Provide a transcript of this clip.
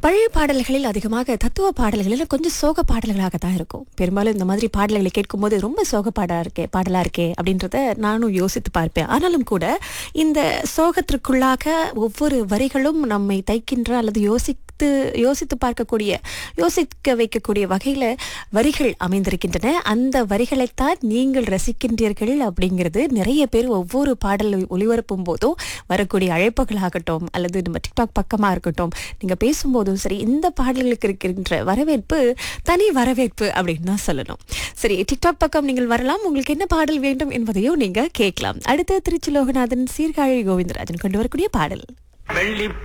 பழைய பாடல்களில் அதிகமாக தத்துவ பாடல்களில் கொஞ்சம் சோக பாடல்களாக தான் இருக்கும் பெரும்பாலும் இந்த மாதிரி பாடல்களை கேட்கும்போது ரொம்ப சோக பாடா இருக்கே பாடலா இருக்கே அப்படின்றத நானும் யோசித்து பார்ப்பேன் ஆனாலும் கூட இந்த சோகத்திற்குள்ளாக ஒவ்வொரு வரிகளும் நம்மை தைக்கின்ற அல்லது யோசித்து யோசித்து பார்க்கக்கூடிய யோசிக்க வைக்கக்கூடிய வகையில வரிகள் அமைந்திருக்கின்றன அந்த வரிகளைத்தான் நீங்கள் ரசிக்கின்றீர்கள் அப்படிங்கிறது நிறைய பேர் ஒவ்வொரு பாடல் ஒளிபரப்பும் போதும் வரக்கூடிய அழைப்புகளாகட்டும் அல்லது நம்ம டிக்டாக் பக்கமா இருக்கட்டும் நீங்க பேசும்போதும் சரி இந்த பாடல்களுக்கு இருக்கின்ற வரவேற்பு தனி வரவேற்பு அப்படின்னு தான் சொல்லணும் சரி டிக்டாக் பக்கம் நீங்கள் வரலாம் உங்களுக்கு என்ன பாடல் வேண்டும் என்பதையும் நீங்க கேட்கலாம் அடுத்து திருச்சி லோகநாதன் சீர்காழி கோவிந்தராஜன் கொண்டு வரக்கூடிய பாடல் வெள்ளி